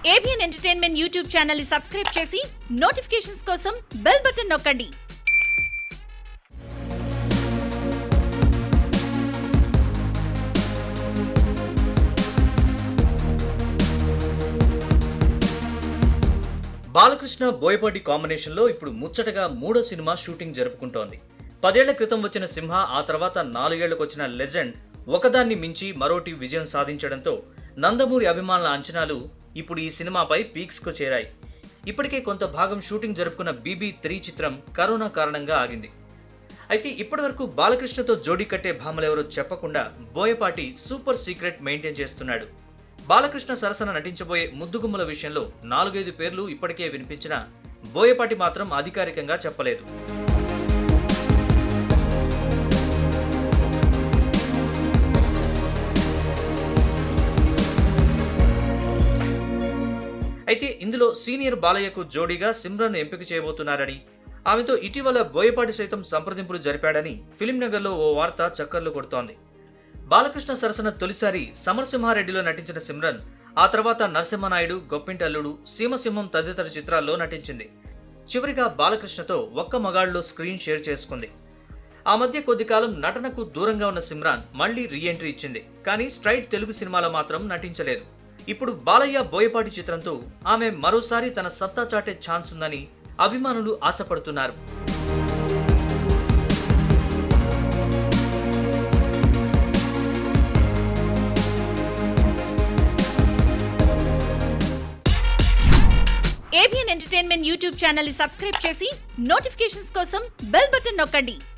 ABN entertainment YouTube channel ని subscribe చేసి notifications కోసం బెల్ బటన్ నొక్కండి బాలకృష్ణ బోయపాటి కాంబినేషన్ లో ఇప్పుడు ముచ్చటగా మూడో సినిమా షూటింగ్ జరుపుకుంటోంది పదేళ్ల క్రితం వచ్చిన సింహ ఆ తర్వాత నాలుగేళ్లకు వచ్చిన లెజెండ్ ఒకదాన్ని మించి మరోటి విజయం సాధించడంతో నందమూరి అభిమానుల అంచనాలు ఇప్పుడు ఈ సినిమాపై పీక్స్ కు చేరాయి ఇప్పటికే కొంత భాగం షూటింగ్ జరుపుకున్న బీబీ త్రీ చిత్రం కరోనా కారణంగా ఆగింది అయితే ఇప్పటివరకు బాలకృష్ణతో జోడీ కట్టే భామలెవరో చెప్పకుండా బోయపాటి సూపర్ సీక్రెట్ మెయింటైన్ చేస్తున్నాడు బాలకృష్ణ సరసన నటించబోయే ముద్దుగుమ్మల విషయంలో నాలుగైదు పేర్లు ఇప్పటికే వినిపించినా బోయపాటి మాత్రం అధికారికంగా చెప్పలేదు అయితే ఇందులో సీనియర్ బాలయ్యకు జోడీగా సిమ్రన్ ఎంపిక చేయబోతున్నారని ఆమెతో ఇటీవల బోయపాటి సైతం సంప్రదింపులు జరిపాడని ఫిలిం నగర్లో ఓ వార్త చక్కర్లు కొడుతోంది బాలకృష్ణ సరసన తొలిసారి సమరసింహారెడ్డిలో నటించిన సిమ్రన్ ఆ తర్వాత నరసింహనాయుడు గొప్పింటల్లుడు సీమసింహం తదితర చిత్రాల్లో నటించింది చివరిగా బాలకృష్ణతో ఒక్క మగాళ్ళలో స్క్రీన్ షేర్ చేసుకుంది ఆ మధ్య కొద్ది కాలం నటనకు దూరంగా ఉన్న సిమ్రాన్ మళ్లీ రీ ఎంట్రీ ఇచ్చింది కానీ స్ట్రైట్ తెలుగు సినిమాలో మాత్రం నటించలేదు ఇప్పుడు బాలయ్య బోయపాటి చిత్రంతో ఆమె మరోసారి తన సత్తా చాటే ఛాన్స్ ఉందని అభిమానులు ఆశపడుతున్నారు ఏబిఎన్ ఎంటర్టైన్మెంట్ యూట్యూబ్ ఛానల్ ని సబ్స్క్రైబ్ చేసి నోటిఫికేషన్స్ కోసం బెల్ బటన్ నొక్కండి